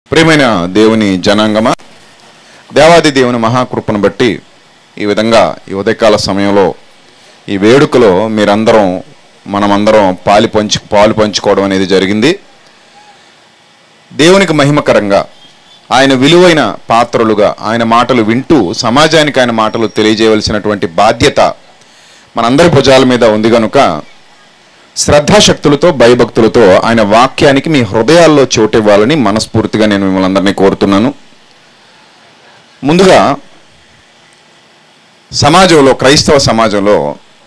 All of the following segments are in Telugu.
ప్రియమైన దేవుని జనాంగమా దేవాది దేవుని మహాకృపను బట్టి ఈ విధంగా ఈ ఉదయకాల సమయంలో ఈ వేడుకలో మీరందరం మనమందరం పాలు పంచు పాలు పంచుకోవడం అనేది జరిగింది దేవునికి మహిమకరంగా ఆయన విలువైన పాత్రలుగా ఆయన మాటలు వింటూ సమాజానికి ఆయన మాటలు తెలియజేయవలసినటువంటి బాధ్యత మనందరి భుజాల మీద ఉంది కనుక శ్రద్ధాశక్తులతో భయభక్తులతో ఆయన వాక్యానికి మీ హృదయాల్లో చోటివ్వాలని మనస్ఫూర్తిగా నేను మిమ్మల్ని అందరినీ కోరుతున్నాను ముందుగా సమాజంలో క్రైస్తవ సమాజంలో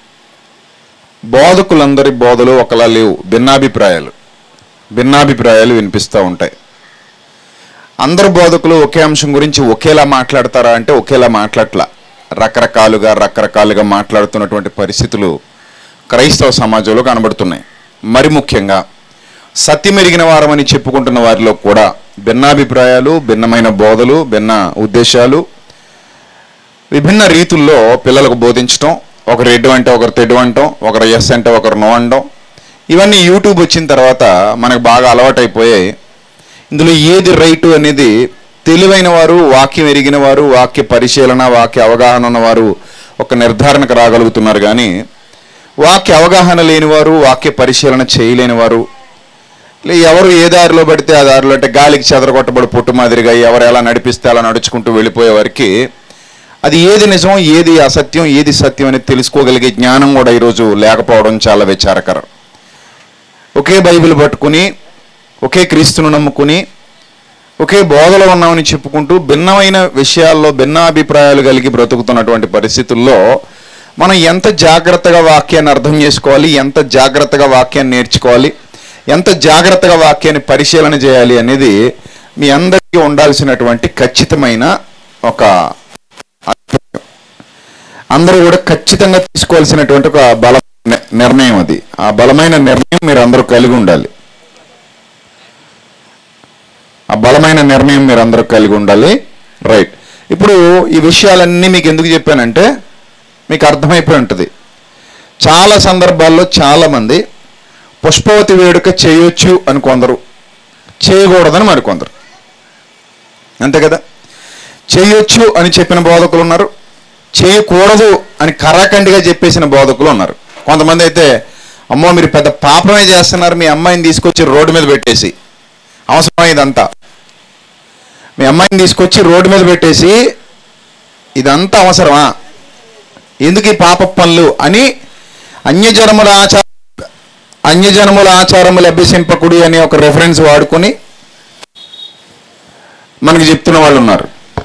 బోధకులందరి బోధలు ఒకలా లేవు భిన్నాభిప్రాయాలు భిన్నాభిప్రాయాలు వినిపిస్తూ ఉంటాయి అందరు బోధకులు ఒకే అంశం గురించి ఒకేలా మాట్లాడతారా అంటే ఒకేలా మాట్లాడట్లా రకరకాలుగా రకరకాలుగా మాట్లాడుతున్నటువంటి పరిస్థితులు క్రైస్తవ సమాజంలో కనబడుతున్నాయి మరి ముఖ్యంగా సత్యమెరిగిన వారమని చెప్పుకుంటున్న వారిలో కూడా భిన్నాభిప్రాయాలు భిన్నమైన బోధలు భిన్న ఉద్దేశాలు విభిన్న రీతుల్లో పిల్లలకు బోధించటం ఒకరు ఎడ్డు అంటే ఒకరు తెడ్డు అంటాం ఒకరు ఎస్ అంటే ఒకరు నో అంటాం ఇవన్నీ యూట్యూబ్ వచ్చిన తర్వాత మనకు బాగా అలవాటైపోయాయి ఇందులో ఏది రైటు అనేది తెలివైన వారు వాక్యం ఎరిగిన వారు వాక్య పరిశీలన వాక్య అవగాహన ఉన్నవారు ఒక నిర్ధారణకు రాగలుగుతున్నారు కానీ వాక్య అవగాహన లేనివారు వాక్య పరిశీలన చేయలేని వారు లే ఎవరు ఏ దారిలో పడితే ఆ దారిలో అంటే గాలికి చెదరగొట్టబడి పుట్టు మాదిరిగా ఎవరు ఎలా నడిపిస్తే అలా నడుచుకుంటూ వెళ్ళిపోయే వారికి అది ఏది నిజం ఏది అసత్యం ఏది సత్యం అనేది తెలుసుకోగలిగే జ్ఞానం కూడా ఈరోజు లేకపోవడం చాలా విచారకరం ఒకే బైబిల్ పట్టుకుని ఒకే క్రీస్తును నమ్ముకుని ఒకే బోధలో ఉన్నామని చెప్పుకుంటూ భిన్నమైన విషయాల్లో భిన్నాభిప్రాయాలు కలిగి బ్రతుకుతున్నటువంటి పరిస్థితుల్లో మనం ఎంత జాగ్రత్తగా వాక్యాన్ని అర్థం చేసుకోవాలి ఎంత జాగ్రత్తగా వాక్యాన్ని నేర్చుకోవాలి ఎంత జాగ్రత్తగా వాక్యాన్ని పరిశీలన చేయాలి అనేది మీ అందరికీ ఉండాల్సినటువంటి ఖచ్చితమైన ఒక అభిప్రాయం. అందరూ కూడా ఖచ్చితంగా తీసుకోవాల్సినటువంటి ఒక బల ని- నిర్ణయం అది ఆ బలమైన నిర్ణయం మీరు అందరూ కలిగి ఉండాలి ఆ బలమైన నిర్ణయం మీరు అందరూ కలిగి ఉండాలి రైట్ ఇప్పుడు ఈ విషయాలన్నీ మీకు ఎందుకు చెప్పానంటే మీకు అర్థమైపోయి ఉంటుంది చాలా సందర్భాల్లో చాలామంది పుష్పవతి వేడుక చేయొచ్చు అని కొందరు చేయకూడదని మరికొందరు అంతే కదా చేయొచ్చు అని చెప్పిన బోధకులు ఉన్నారు చేయకూడదు అని కరాఖండిగా చెప్పేసిన బోధకులు ఉన్నారు కొంతమంది అయితే అమ్మో మీరు పెద్ద పాపమే చేస్తున్నారు మీ అమ్మాయిని తీసుకొచ్చి రోడ్డు మీద పెట్టేసి అవసరమా ఇదంతా మీ అమ్మాయిని తీసుకొచ్చి రోడ్డు మీద పెట్టేసి ఇదంతా అవసరమా ఎందుకు ఈ పాప పనులు అని అన్యజనముల ఆచార అన్యజనముల ఆచారములు అభ్యసింపకుడి అనే ఒక రెఫరెన్స్ వాడుకొని మనకి చెప్తున్న వాళ్ళు ఉన్నారు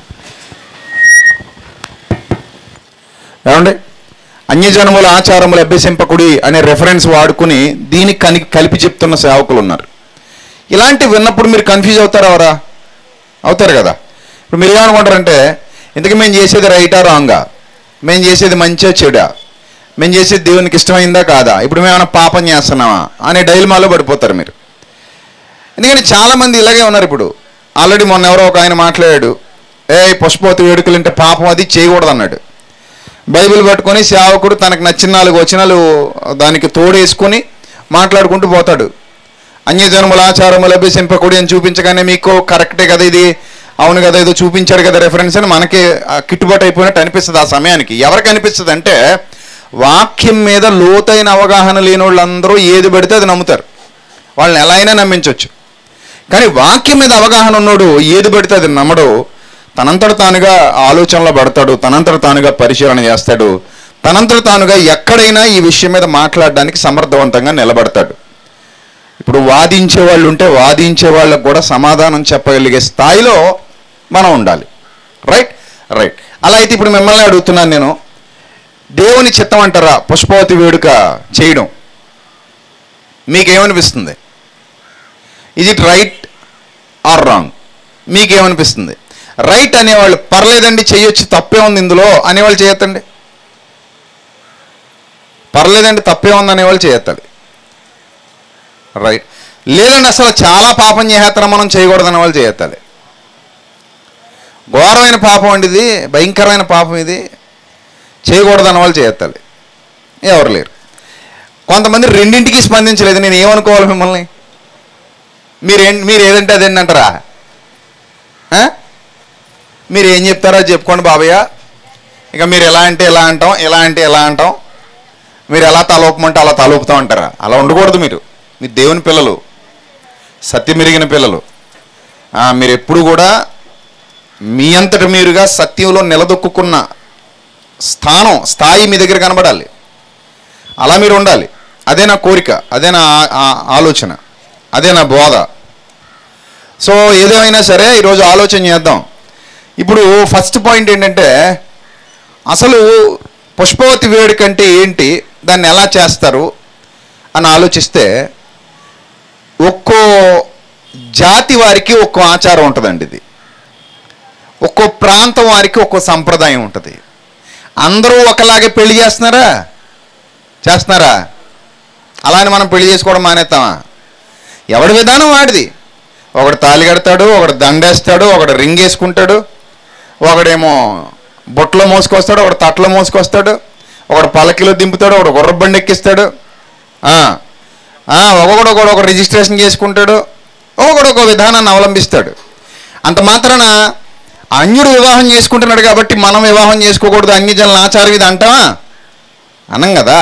ఏమండి అన్యజనముల ఆచారములు అభ్యసింపకుడి అనే రెఫరెన్స్ వాడుకుని దీనికి కని కలిపి చెప్తున్న సేవకులు ఉన్నారు ఇలాంటివి విన్నప్పుడు మీరు కన్ఫ్యూజ్ అవుతారా అవరా అవుతారు కదా ఇప్పుడు మీరు ఏమనుకుంటారంటే ఇంతకీ మేము చేసేది రైటా రాంగా మేము చేసేది మంచిగా చెడా మేము చేసేది దేవునికి ఇష్టమైందా కాదా ఇప్పుడు మేము ఏమైనా పాపం చేస్తున్నామా అనే డైల్మాలో పడిపోతారు మీరు ఎందుకంటే చాలామంది ఇలాగే ఉన్నారు ఇప్పుడు ఆల్రెడీ మొన్న ఎవరో ఒక ఆయన మాట్లాడాడు ఏ పుష్పవతి వేడుకలు అంటే పాపం అది చేయకూడదు అన్నాడు బైబిల్ పట్టుకొని సేవకుడు తనకు నచ్చిన నాలుగు వచనాలు దానికి తోడేసుకొని మాట్లాడుకుంటూ పోతాడు అన్యజనముల ఆచారములు అభ్యసింపకూడి అని చూపించగానే మీకు కరెక్టే కదా ఇది అవును కదా ఏదో చూపించాడు కదా రెఫరెన్స్ అని మనకి ఆ కిట్టుబాటు అయిపోయినట్టు అనిపిస్తుంది ఆ సమయానికి ఎవరికి అనిపిస్తుంది అంటే వాక్యం మీద లోతైన అవగాహన లేని వాళ్ళందరూ ఏది పడితే అది నమ్ముతారు వాళ్ళని ఎలా అయినా నమ్మించవచ్చు కానీ వాక్యం మీద అవగాహన ఉన్నోడు ఏది పడితే అది నమ్మడు తనంతట తానుగా ఆలోచనలో పడతాడు తనంతట తానుగా పరిశీలన చేస్తాడు తనంతట తానుగా ఎక్కడైనా ఈ విషయం మీద మాట్లాడడానికి సమర్థవంతంగా నిలబడతాడు ఇప్పుడు వాదించే వాళ్ళు ఉంటే వాదించే వాళ్ళకు కూడా సమాధానం చెప్పగలిగే స్థాయిలో మనం ఉండాలి రైట్ రైట్ అలా అయితే ఇప్పుడు మిమ్మల్ని అడుగుతున్నాను నేను దేవుని చిత్తం అంటారా పుష్పవతి వేడుక చేయడం మీకేమనిపిస్తుంది is it right or wrong మీకేమనిపిస్తుంది రైట్ అనేవాళ్ళు పర్లేదండి చేయొచ్చు తప్పే ఉంది ఇందులో అనేవాళ్ళు చేయొద్దండి పర్లేదండి తప్పే ఉంది అనేవాళ్ళు చేయొత్తాలి రైట్ లేదండి అసలు చాలా పాపం చేసేస్తారా మనం చేయకూడదు అనే వాళ్ళు చేయొత్తాలి ఘోరమైన పాపం అండి ఇది భయంకరమైన పాపం ఇది చేయకూడదు అన్న వాళ్ళు చేయొత్తాలి ఎవరు లేరు కొంతమంది రెండింటికి స్పందించలేదు నేను ఏమనుకోవాలి మిమ్మల్ని మీరు ఏం- మీరు ఏదంటే అదేంటి అంటారా ఆ? మీరు ఏం చెప్తారో అది చెప్పుకోండి బాబయ్య ఇక మీరు ఎలా అంటే ఎలా అంటాం ఎలా అంటే ఎలా అంటాం మీరు ఎలా తలూపమంటే అలా తలూపుతాం అంటారా అలా ఉండకూడదు మీరు మీరు దేవుని పిల్లలు సత్యమెరిగిన పిల్లలు ఆ, మీరు ఎప్పుడు కూడా మీ అంతట మీరుగా సత్యంలో నిలదొక్కున్న స్థానం స్థాయి మీ దగ్గర కనబడాలి అలా మీరు ఉండాలి అదే నా కోరిక అదే నా ఆ- ఆ- ఆలోచన అదే నా బోధ సో ఏదేమైనా సరే ఈరోజు ఆలోచన చేద్దాం ఇప్పుడు ఫస్ట్ పాయింట్ ఏంటంటే అసలు పుష్పవతి వేడుక అంటే ఏంటి దాన్ని ఎలా చేస్తారు అని ఆలోచిస్తే ఒక్కో జాతి వారికి ఒక్కో ఆచారం ఉంటుందండి ఇది ఒక్కో ప్రాంతం వారికి ఒక్కో సంప్రదాయం ఉంటుంది అందరూ ఒకలాగే పెళ్లి చేస్తున్నారా చేస్తున్నారా అలా అని మనం పెళ్లి చేసుకోవడం మానేస్తామా ఎవడి విధానం వాడిది ఒకడు తాళి కడతాడు ఒకడు దండేస్తాడు ఒకడు రింగ్ వేసుకుంటాడు ఒకడేమో బొట్లో మోసుకొస్తాడు ఒకడు తట్లో మోసుకొస్తాడు ఒకడు పలకిలో దింపుతాడు ఒకడు గుర్ర బండి ఎక్కిస్తాడు ఆ, ఆ, ఒక్కొక్కడు ఒకడు ఒక రిజిస్ట్రేషన్ చేసుకుంటాడు ఒక్కొక్కడు ఒక విధానాన్ని అవలంబిస్తాడు అంత మాత్రాన అన్యుడు వివాహం చేసుకుంటున్నాడు కాబట్టి మనం వివాహం చేసుకోకూడదు అన్యజనుల ఆచారం ఇది అంటావా అనం కదా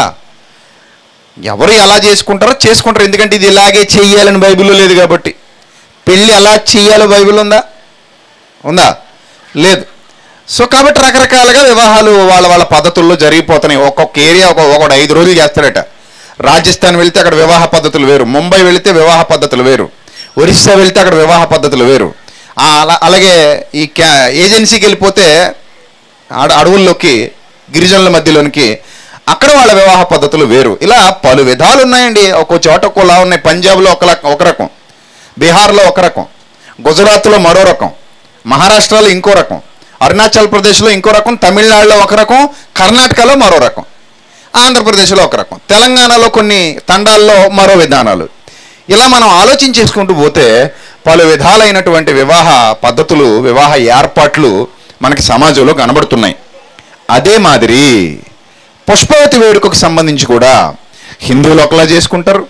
ఎవరు ఎలా చేసుకుంటారో చేసుకుంటారు ఎందుకంటే ఇది ఇలాగే చెయ్యాలని బైబిల్లో లేదు కాబట్టి పెళ్ళి ఎలా చెయ్యాలో బైబిల్ ఉందా ఉందా లేదు సో కాబట్టి రకరకాలుగా వివాహాలు వాళ్ళ వాళ్ళ పద్ధతుల్లో జరిగిపోతున్నాయి ఒక్కొక్క ఏరియా ఒక ఒకడు ఐదు రోజులు చేస్తాడట రాజస్థాన్ వెళ్తే అక్కడ వివాహ పద్ధతులు వేరు ముంబై వెళితే వివాహ పద్ధతులు వేరు ఒరిస్సా వెళ్తే అక్కడ వివాహ పద్ధతులు వేరు ఆ, అలా అలాగే ఈ క్యా ఏజెన్సీకి వెళ్ళిపోతే అడ అడవుల్లోకి గిరిజనుల మధ్యలోనికి అక్కడ వాళ్ళ వివాహ పద్ధతులు వేరు ఇలా పలు విధాలు ఉన్నాయండి ఒక్కో చోట ఒక్కోలా ఉన్నాయి పంజాబ్లో ఒక రకం- ఒక రకం బీహార్లో ఒక రకం గుజరాత్లో మరో రకం మహారాష్ట్రలో ఇంకో రకం అరుణాచల్ ప్రదేశ్లో ఇంకో రకం తమిళనాడులో ఒక రకం కర్ణాటకలో మరో రకం ఆంధ్రప్రదేశ్లో ఒక రకం తెలంగాణలో కొన్ని తండాల్లో మరో విధానాలు ఇలా మనం ఆలోచించేసుకుంటూ పోతే పలు విధాలైనటువంటి వివాహ పద్ధతులు వివాహ ఏర్పాట్లు మనకి సమాజంలో కనబడుతున్నాయి అదే మాదిరి పుష్పవతి వేడుకకు సంబంధించి కూడా హిందువులు ఒకలా చేసుకుంటారు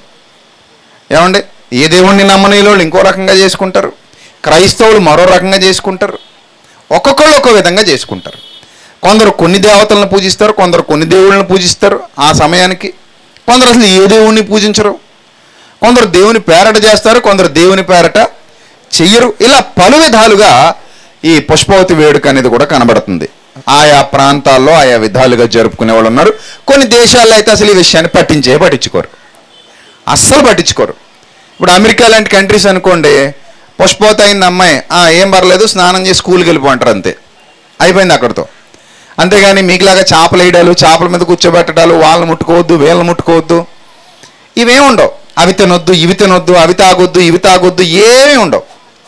ఏమండి ఏ దేవుణ్ణి నమ్మని వాళ్ళు ఇంకో రకంగా చేసుకుంటారు క్రైస్తవులు మరో రకంగా చేసుకుంటారు ఒక్కొక్కళ్ళు ఒక్కో విధంగా చేసుకుంటారు కొందరు కొన్ని దేవతలను పూజిస్తారు కొందరు కొన్ని దేవుళ్ళని పూజిస్తారు ఆ సమయానికి కొందరు అసలు ఏ దేవుణ్ణి పూజించరు కొందరు దేవుని పేరట చేస్తారు కొందరు దేవుని పేరట చెయ్యరు ఇలా పలు విధాలుగా ఈ పుష్పవతి వేడుక అనేది కూడా కనబడుతుంది ఆయా ప్రాంతాల్లో ఆయా విధాలుగా జరుపుకునే వాళ్ళు ఉన్నారు కొన్ని దేశాల్లో అయితే అసలు ఈ విషయాన్ని పట్టించే పట్టించుకోరు అస్సలు పట్టించుకోరు ఇప్పుడు అమెరికా లాంటి కంట్రీస్ అనుకోండి పుష్పవతి అయింది అమ్మాయి "ఆ, ఏం పర్లేదు స్నానం చేసి స్కూల్కి వెళ్ళిపోంటారు అంతే అయిపోయింది అక్కడితో అంతేగాని మీకులాగా చేపలు వేయడాలు చేపల మీద కూర్చోబెట్టడాలు వాళ్ళని ముట్టుకోవద్దు వీళ్ళని ముట్టుకోవద్దు ఇవేం ఉండవు అవి తినొద్దు ఇవి తినొద్దు అవి తాగొద్దు ఇవి తాగొద్దు ఏమీ ఉండవు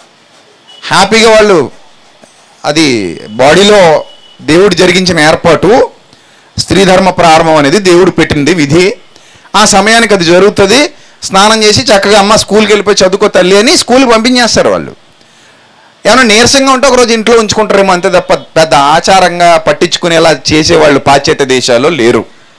హ్యాపీగా వాళ్ళు అది బాడీలో దేవుడు జరిగించిన ఏర్పాటు స్త్రీ ధర్మ ప్రారంభం అనేది దేవుడు పెట్టింది విధి ఆ సమయానికి అది జరుగుతుంది స్నానం చేసి చక్కగా అమ్మ స్కూల్కి వెళ్ళిపోయి చదువుకో తల్లి అని స్కూల్కి పంపించేస్తారు వాళ్ళు ఏమైనా నీరసంగా ఉంటే ఒకరోజు ఇంట్లో ఉంచుకుంటారేమో అంతే తప్ప పెద్ద ఆచారంగా పట్టించుకునేలా చేసేవాళ్ళు పాశ్చాత్య దేశాల్లో లేరు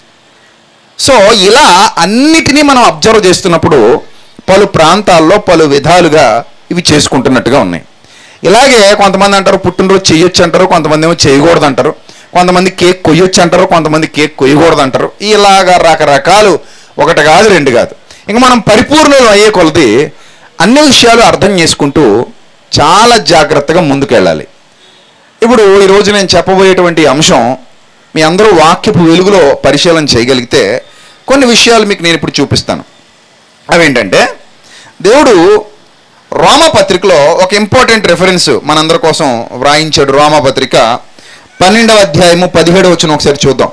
సో ఇలా అన్నిటినీ మనం అబ్జర్వ్ చేస్తున్నప్పుడు పలు ప్రాంతాల్లో పలు విధాలుగా ఇవి చేసుకుంటున్నట్టుగా ఉన్నాయి ఇలాగే కొంతమంది అంటారు పుట్టినరోజు చేయొచ్చు అంటారు కొంతమంది ఏమో చేయకూడదు అంటారు కొంతమంది కేక్ కొయ్యొచ్చు అంటారు కొంతమంది కేక్ కొయ్యకూడదు అంటారు ఇలాగా రకరకాలు ఒకటి కాదు రెండు కాదు ఇంకా మనం పరిపూర్ణులు అయ్యే కొలది అన్ని విషయాలు అర్థం చేసుకుంటూ చాలా జాగ్రత్తగా ముందుకెళ్ళాలి ఇప్పుడు ఈరోజు నేను చెప్పబోయేటువంటి అంశం మీ అందరూ వాక్యపు వెలుగులో పరిశీలన చేయగలిగితే కొన్ని విషయాలు మీకు నేను ఇప్పుడు చూపిస్తాను అవేంటంటే దేవుడు రోమపత్రికలో ఒక ఇంపార్టెంట్ రెఫరెన్స్ మనందరి కోసం వ్రాయించాడు రోమపత్రిక పన్నెండవ అధ్యాయము పదిహేడవ వచ్చిన ఒకసారి చూద్దాం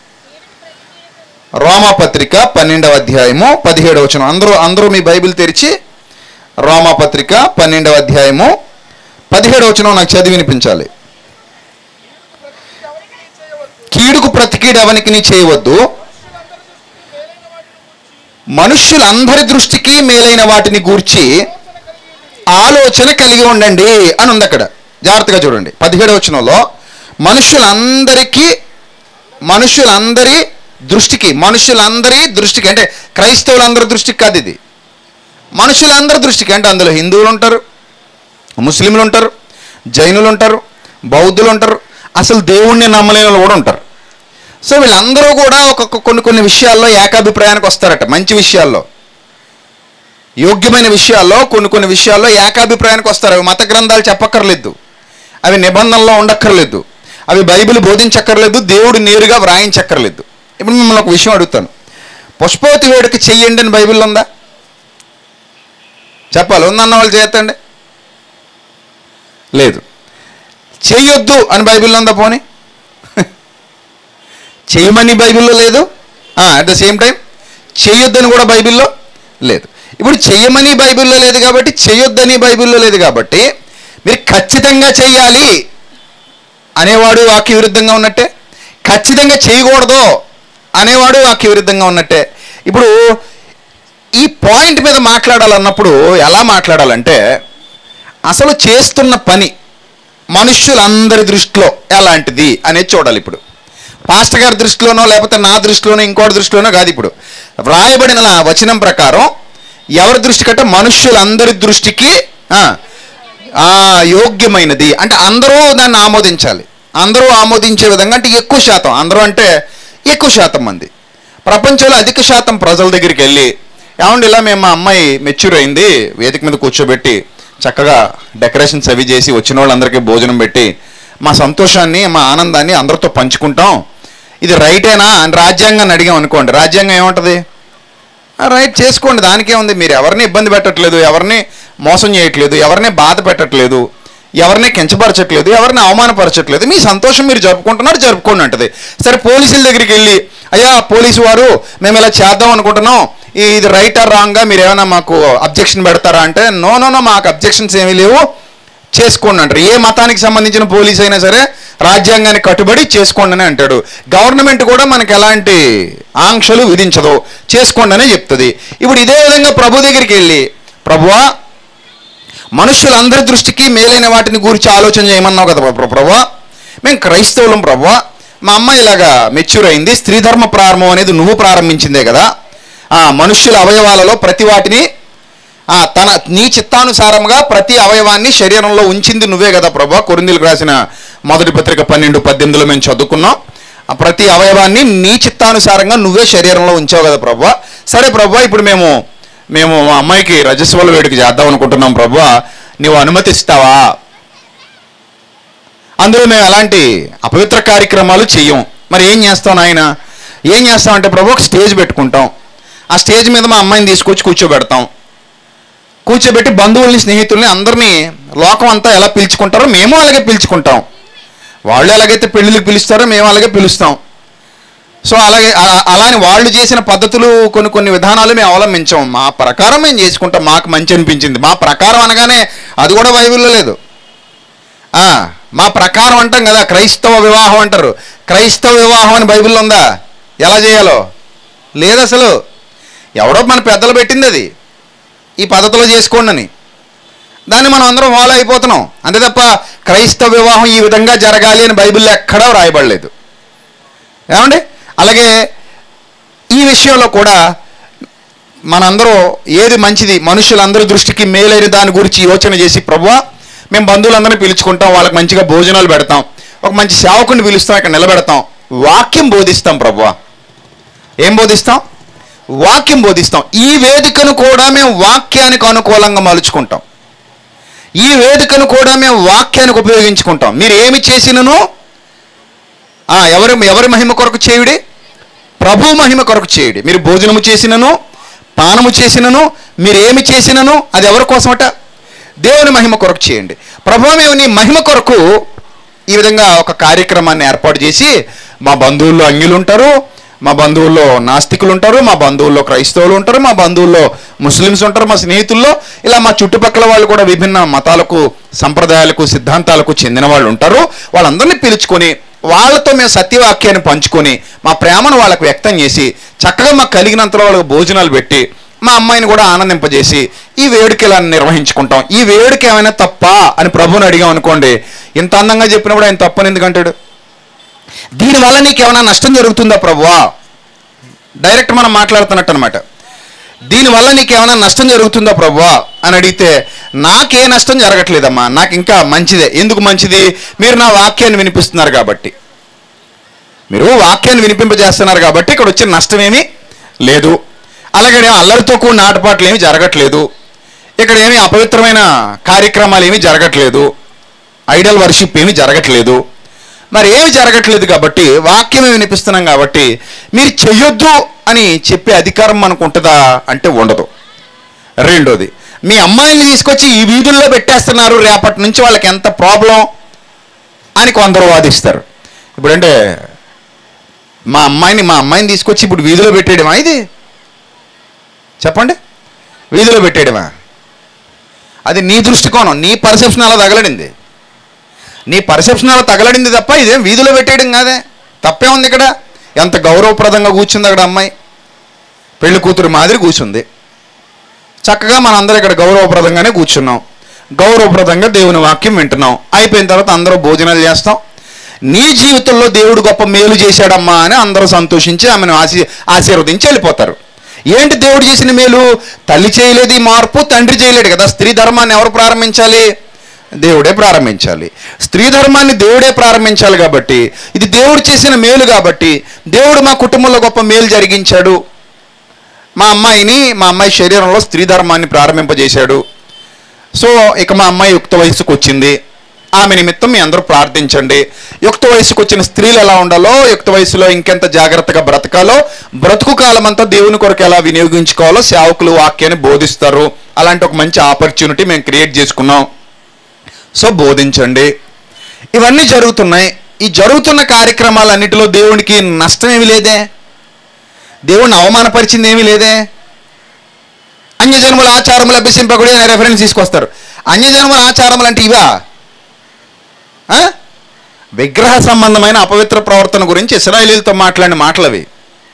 రోమపత్రిక పన్నెండవ అధ్యాయము పదిహేడవ వచనం అందరూ అందరూ మీ బైబిల్ తెరిచి రోమపత్రిక పన్నెండవ అధ్యాయము పదిహేడవ వచనం నాకు చదివి వినిపించాలి కీడుకు ప్రతికీడు ఎవనికి నీ చేయవద్దు మనుష్యులందరి దృష్టికి మేలైన వాటిని గూర్చి ఆలోచన కలిగి ఉండండి అని ఉంది అక్కడ జాగ్రత్తగా చూడండి పదిహేడవ వచనంలో మనుషులందరికీ మనుషులందరి దృష్టికి మనుషులందరి దృష్టికి అంటే క్రైస్తవులందరి దృష్టికి కాదు ఇది మనుషులందరి దృష్టికి అంటే అందులో హిందువులు ఉంటారు ముస్లింలు ఉంటారు జైనులు ఉంటారు బౌద్ధులు ఉంటారు అసలు దేవుణ్ణి నమ్మలేని వాళ్ళు కూడా ఉంటారు సో వీళ్ళందరూ కూడా ఒక్కొక్క కొన్ని కొన్ని విషయాల్లో ఏకాభిప్రాయానికి వస్తారట మంచి విషయాల్లో యోగ్యమైన విషయాల్లో కొన్ని కొన్ని విషయాల్లో ఏకాభిప్రాయానికి వస్తారు అవి మత గ్రంథాలు చెప్పక్కర్లేదు అవి నిబంధనలో ఉండక్కర్లేదు అవి బైబిల్ బోధించక్కర్లేదు దేవుడు నేరుగా వ్రాయించక్కర్లేదు ఇప్పుడు మిమ్మల్ని ఒక విషయం అడుగుతాను పుష్పవతి వేడుక చెయ్యండి అని బైబిల్లో ఉందా చెప్పాలి ఉందన్న వాళ్ళు చేస్తండి లేదు చెయ్యొద్దు అని బైబిల్లో ఉందా పోనీ చేయమని బైబిల్లో లేదు అట్ ద సేమ్ టైం చేయొద్దని కూడా బైబిల్లో లేదు ఇప్పుడు చెయ్యమని బైబిల్లో లేదు కాబట్టి చేయొద్దని బైబిల్లో లేదు కాబట్టి మీరు ఖచ్చితంగా చెయ్యాలి అనేవాడు వాక్య విరుద్ధంగా ఉన్నట్టే ఖచ్చితంగా చేయకూడదు అనేవాడు వాక్య విరుద్ధంగా ఉన్నట్టే ఇప్పుడు ఈ పాయింట్ మీద మాట్లాడాలన్నప్పుడు ఎలా మాట్లాడాలంటే అసలు చేస్తున్న పని మనుష్యులందరి దృష్టిలో ఎలాంటిది అనేది చూడాలి ఇప్పుడు పాస్టర్ గారి దృష్టిలోనో లేకపోతే నా దృష్టిలోనో ఇంకోటి దృష్టిలోనో కాదు ఇప్పుడు వ్రాయబడిన ఆ వచనం ప్రకారం ఎవరి దృష్టి కంటే మనుష్యులందరి దృష్టికి ఆ, ఆ, యోగ్యమైనది అంటే అందరూ దాన్ని ఆమోదించాలి అందరూ ఆమోదించే విధంగా అంటే ఎక్కువ శాతం అందరూ అంటే ఎక్కువ శాతం మంది ప్రపంచంలో అధిక శాతం ప్రజల దగ్గరికి వెళ్ళి ఏమండి ఇలా మేము మా అమ్మాయి మెచ్యూర్ అయింది వేదిక మీద కూర్చోబెట్టి చక్కగా డెకరేషన్స్ అవి చేసి వచ్చిన వాళ్ళందరికీ భోజనం పెట్టి మా సంతోషాన్ని మా ఆనందాన్ని అందరితో పంచుకుంటాం ఇది రైటేనా అని రాజ్యాంగాన్ని అడిగాం అనుకోండి రాజ్యాంగం ఏముంటుంది ఆ, రైట్ చేసుకోండి దానికే ఉంది మీరు ఎవరిని ఇబ్బంది పెట్టట్లేదు ఎవరిని మోసం చేయట్లేదు ఎవరిని బాధ పెట్టట్లేదు ఎవరిని కించపరచట్లేదు ఎవరిని అవమానపరచట్లేదు మీ సంతోషం మీరు జరుపుకుంటున్నారు జరుపుకోండి అంటది సరే పోలీసుల దగ్గరికి వెళ్ళి అయ్యా పోలీసు వారు మేము ఇలా చేద్దాం అనుకుంటున్నాం ఈ- ఇది రైట్ ఆర్ రాంగ్గా మీరు ఏమైనా మాకు అబ్జెక్షన్ పెడతారా అంటే నో నో నో మాకు అబ్జెక్షన్స్ ఏమీ లేవు చేసుకోండి అంటారు ఏ మతానికి సంబంధించిన పోలీస్ అయినా సరే రాజ్యాంగానికి కట్టుబడి చేసుకోండి అని అంటాడు గవర్నమెంట్ కూడా మనకి ఎలాంటి ఆంక్షలు విధించదు చేసుకోండి అనే చెప్తుంది ఇప్పుడు ఇదే విధంగా ప్రభు దగ్గరికి వెళ్ళి ప్రభువా మనుషులందరి దృష్టికి మేలైన వాటిని గురించి ఆలోచన చేయమన్నావు కదా ప్రభు ప్రభువా మేము క్రైస్తవులం ప్రభువా మా అమ్మాయి ఇలాగా మెచ్యూర్ అయింది స్త్రీ ధర్మ ప్రారంభం అనేది నువ్వు ప్రారంభించిందే కదా ఆ మనుష్యుల అవయవాలలో ప్రతి వాటిని ఆ, తన నీ చిత్తానుసారంగా ప్రతి అవయవాన్ని శరీరంలో ఉంచింది నువ్వే కదా ప్రభా కొరిందీలకు రాసిన మొదటి పత్రిక పన్నెండు పద్దెనిమిదిలో మేము చదువుకున్నాం ఆ ప్రతి అవయవాన్ని నీ చిత్తానుసారంగా నువ్వే శరీరంలో ఉంచావు కదా ప్రభా సరే ప్రభా ఇప్పుడు మేము మేము మా అమ్మాయికి రజస్వల వేడుక చేద్దాం అనుకుంటున్నాం ప్రభా నీవు అనుమతిస్తావా అందులో మేము ఎలాంటి అపవిత్ర కార్యక్రమాలు చెయ్యం మరి ఏం చేస్తాం నాయన ఏం చేస్తాం అంటే ప్రభు ఒక స్టేజ్ పెట్టుకుంటాం ఆ స్టేజ్ మీద మా అమ్మాయిని తీసుకొచ్చి కూర్చోబెడతాం కూర్చోబెట్టి బంధువుల్ని స్నేహితుల్ని అందరినీ లోకం అంతా ఎలా పిలుచుకుంటారో మేము అలాగే పిలుచుకుంటాం వాళ్ళు ఎలాగైతే పెళ్ళిళ్ళకి పిలుస్తారో మేము అలాగే పిలుస్తాం సో అలాగే అలా- అలాని వాళ్ళు చేసిన పద్ధతులు కొన్ని కొన్ని విధానాలు మేము అవలంబించాం మా ప్రకారం మేము చేసుకుంటాం మాకు మంచి అనిపించింది మా ప్రకారం అనగానే అది కూడా బైబిల్లో లేదు ఆ, మా ప్రకారం అంటాం కదా క్రైస్తవ వివాహం అంటారు క్రైస్తవ వివాహం అని బైబిల్లో ఉందా ఎలా చేయాలో లేదు అసలు ఎవడో మన పెద్దలు పెట్టింది అది ఈ పద్ధతిలో చేసుకోండి అని దాన్ని మనం అందరం ఫాలో అయిపోతున్నాం అంతే తప్ప క్రైస్తవ వివాహం ఈ విధంగా జరగాలి అని బైబిల్లో ఎక్కడా రాయబడలేదు ఏమండి అలాగే ఈ విషయంలో కూడా మనందరూ ఏది మంచిది మనుషులందరి దృష్టికి మేలైన దాని గురించి యోచన చేసి ప్రభువా మేము బంధువులందరినీ పిలుచుకుంటాం వాళ్ళకి మంచిగా భోజనాలు పెడతాం ఒక మంచి సేవకుని పిలుస్తాం ఇక్కడ నిలబెడతాం వాక్యం బోధిస్తాం ప్రభువా ఏం బోధిస్తాం వాక్యం బోధిస్తాం ఈ వేదికను కూడా మేము వాక్యానికి అనుకూలంగా మలుచుకుంటాం ఈ వేదికను కూడా మేము వాక్యానికి ఉపయోగించుకుంటాం మీరు ఏమి చేసినను ఆ, ఎవరి ఎవరి మహిమ కొరకు చేయుడి ప్రభు మహిమ కొరకు చేయుడి మీరు భోజనము చేసినను పానము చేసినను మీరు ఏమి చేసినను అది ఎవరి కోసమట దేవుని మహిమ కొరకు చేయండి ప్రభు మేము నీ మహిమ కొరకు ఈ విధంగా ఒక కార్యక్రమాన్ని ఏర్పాటు చేసి మా బంధువుల్లో అంగిలు ఉంటారు మా బంధువుల్లో నాస్తికులు ఉంటారు మా బంధువుల్లో క్రైస్తవులు ఉంటారు మా బంధువుల్లో ముస్లిమ్స్ ఉంటారు మా స్నేహితుల్లో ఇలా మా చుట్టుపక్కల వాళ్ళు కూడా విభిన్న మతాలకు సంప్రదాయాలకు సిద్ధాంతాలకు చెందిన వాళ్ళు ఉంటారు వాళ్ళందరినీ పిలుచుకొని వాళ్ళతో మేము సత్యవాక్యాన్ని పంచుకొని మా ప్రేమను వాళ్ళకు వ్యక్తం చేసి చక్కగా మాకు కలిగినంతలో వాళ్ళకి భోజనాలు పెట్టి మా అమ్మాయిని కూడా ఆనందింపజేసి ఈ వేడుక ఇలా నిర్వహించుకుంటాం ఈ వేడుక ఏమైనా తప్ప అని ప్రభుని అడిగాం అనుకోండి ఇంత అందంగా చెప్పినప్పుడు ఆయన తప్పని ఎందుకంటాడు దీనివల్ల నీకు ఏమైనా నష్టం జరుగుతుందా ప్రభువా డైరెక్ట్ మనం మాట్లాడుతున్నట్టు అనమాట దీనివల్ల నీకేమైనా నష్టం జరుగుతుందా ప్రభువా అని అడిగితే నాకే నష్టం జరగట్లేదమ్మా నాకు ఇంకా మంచిదే ఎందుకు మంచిది మీరు నా వాక్యాన్ని వినిపిస్తున్నారు కాబట్టి మీరు వాక్యాన్ని వినిపింపజేస్తున్నారు కాబట్టి ఇక్కడ వచ్చిన నష్టం ఏమీ లేదు అలాగే అల్లరితో కూడిన ఆటపాటలు ఏమీ జరగట్లేదు ఇక్కడ ఏమీ అపవిత్రమైన కార్యక్రమాలు ఏమీ జరగట్లేదు ఐడల్ వర్షిప్ ఏమీ జరగట్లేదు మరి ఏమి జరగట్లేదు కాబట్టి వాక్యమే వినిపిస్తున్నాం కాబట్టి మీరు చెయ్యొద్దు అని చెప్పే అధికారం మనకు ఉంటుందా అంటే ఉండదు రెండోది మీ అమ్మాయిని తీసుకొచ్చి ఈ వీధుల్లో పెట్టేస్తున్నారు రేపటి నుంచి వాళ్ళకి ఎంత ప్రాబ్లం అని కొందరు వాదిస్తారు ఇప్పుడంటే మా అమ్మాయిని మా అమ్మాయిని తీసుకొచ్చి ఇప్పుడు వీధిలో పెట్టేయడమా ఇది చెప్పండి వీధిలో పెట్టేయడమా అది నీ దృష్టికోణం నీ పర్సెప్షన్ అలా తగలడింది నీ పర్సెప్షన్ అలా తగలడింది తప్ప ఇదేం వీధిలో పెట్టేయడం కాదే తప్పే ఉంది ఇక్కడ ఎంత గౌరవప్రదంగా కూర్చుంది అక్కడ అమ్మాయి పెళ్లి కూతురు మాదిరి కూర్చుంది చక్కగా మన అందరం ఇక్కడ గౌరవప్రదంగానే కూర్చున్నాం గౌరవప్రదంగా దేవుని వాక్యం వింటున్నాం అయిపోయిన తర్వాత అందరూ భోజనాలు చేస్తాం నీ జీవితంలో దేవుడు గొప్ప మేలు చేశాడమ్మా అని అందరూ సంతోషించి ఆమెను ఆశీ ఆశీర్వదించి వెళ్ళిపోతారు ఏంటి దేవుడు చేసిన మేలు తల్లి చేయలేదు ఈ మార్పు తండ్రి చేయలేడు కదా స్త్రీ ధర్మాన్ని ఎవరు ప్రారంభించాలి దేవుడే ప్రారంభించాలి స్త్రీ ధర్మాన్ని దేవుడే ప్రారంభించాలి కాబట్టి ఇది దేవుడు చేసిన మేలు కాబట్టి దేవుడు మా కుటుంబంలో గొప్ప మేలు జరిగించాడు మా అమ్మాయిని మా అమ్మాయి శరీరంలో స్త్రీ ధర్మాన్ని ప్రారంభింపజేశాడు సో ఇక మా అమ్మాయి యుక్త వయసుకు వచ్చింది ఆమె నిమిత్తం మీ అందరూ ప్రార్థించండి యుక్త వయసుకు వచ్చిన స్త్రీలు ఎలా ఉండాలో యుక్త వయసులో ఇంకెంత జాగ్రత్తగా బ్రతకాలో బ్రతుకు కాలం అంతా దేవుని కొరకు ఎలా వినియోగించుకోవాలో సేవకులు వాక్యాన్ని బోధిస్తారు అలాంటి ఒక మంచి ఆపర్చునిటీ మేము క్రియేట్ చేసుకున్నాం సో బోధించండి ఇవన్నీ జరుగుతున్నాయి ఈ జరుగుతున్న కార్యక్రమాలన్నిటిలో దేవునికి నష్టం ఏమీ లేదే దేవుణ్ణి అవమానపరిచింది ఏమీ లేదే అన్యజన్ముల ఆచారములు అభ్యసింపకుడి అనే రెఫరెన్స్ తీసుకొస్తారు అన్యజన్ముల ఆచారములు అంటే ఇవా ఆ? విగ్రహ సంబంధమైన అపవిత్ర ప్రవర్తన గురించి ఇస్రాయేలీలతో మాట్లాడిన మాటలు అవి